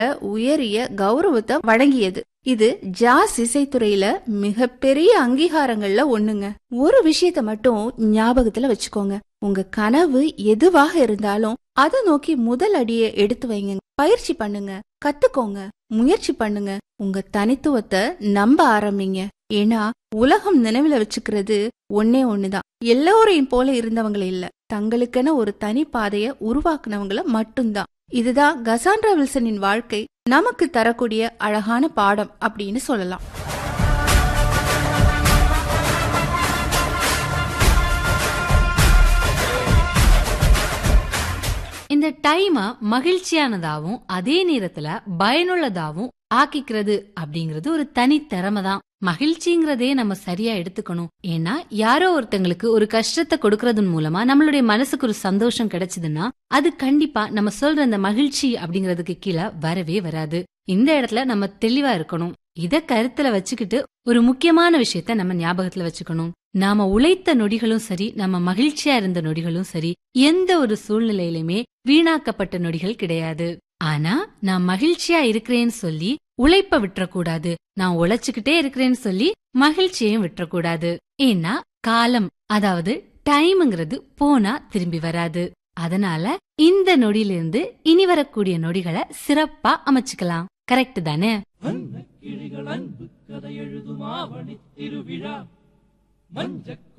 உயரிய கௌரவத்தை வழங்கியது இது ஜாஸ் இசைத்துறையில மிகப்பெரிய அங்கீகாரங்கள்ல ஒண்ணுங்க ஒரு விஷயத்த மட்டும் ஞாபகத்துல வச்சுக்கோங்க உங்க கனவு எதுவாக இருந்தாலும் அதை நோக்கி முதல் அடியை எடுத்து வைங்க பயிற்சி பண்ணுங்க கத்துக்கோங்க முயற்சி பண்ணுங்க உங்க தனித்துவத்தை நம்ப ஆரம்பிங்க ஏன்னா உலகம் நினைவுல வச்சுக்கிறது ஒன்னே ஒண்ணுதான் எல்லோரையும் போல இருந்தவங்கள இல்ல தங்களுக்கென ஒரு தனி பாதைய உருவாக்குனவங்கள மட்டும்தான் இதுதான் கசாண்ட்ரா வில்சனின் வாழ்க்கை நமக்கு தரக்கூடிய அழகான பாடம் அப்படின்னு சொல்லலாம் இந்த டைம மகிழ்ச்சியானதாவும் அதே நேரத்துல பயனுள்ளதாவும் ஆக்கிக்கிறது அப்படிங்கறது ஒரு தனி திறமை தான் மகிழ்ச்சிங்கிறதே நம்ம சரியா எடுத்துக்கணும் ஏன்னா யாரோ ஒருத்தங்களுக்கு ஒரு கஷ்டத்தை கொடுக்கறதன் மூலமா நம்மளுடைய மனசுக்கு ஒரு சந்தோஷம் கிடைச்சதுன்னா அது கண்டிப்பா நம்ம சொல்ற அந்த மகிழ்ச்சி அப்படிங்கறதுக்கு கீழே வரவே வராது இந்த இடத்துல நம்ம தெளிவா இருக்கணும் இத கருத்துல வச்சுக்கிட்டு ஒரு முக்கியமான விஷயத்த நம்ம ஞாபகத்துல வச்சுக்கணும் நாம உழைத்த நொடிகளும் சரி நம்ம மகிழ்ச்சியா இருந்த நொடிகளும் சரி எந்த ஒரு சூழ்நிலையிலுமே வீணாக்கப்பட்ட நொடிகள் கிடையாது ஆனா நான் மகிழ்ச்சியா இருக்கிறேன்னு சொல்லி உழைப்ப விட்டுறக்கூடாது நான் உழைச்சுக்கிட்டே இருக்கிறேன்னு சொல்லி மகிழ்ச்சியையும் விட்டுறக்கூடாது ஏன்னா காலம் அதாவது டைம்ங்கிறது போனா திரும்பி வராது அதனால இந்த நொடியிலிருந்து இனி வரக்கூடிய நொடிகளை சிறப்பா அமைச்சுக்கலாம் கரெக்ட் தானே வண்ணக் கிளிகள் அன்பு கதை எழுதும் ஆவணி திருவிழா மஞ்சக்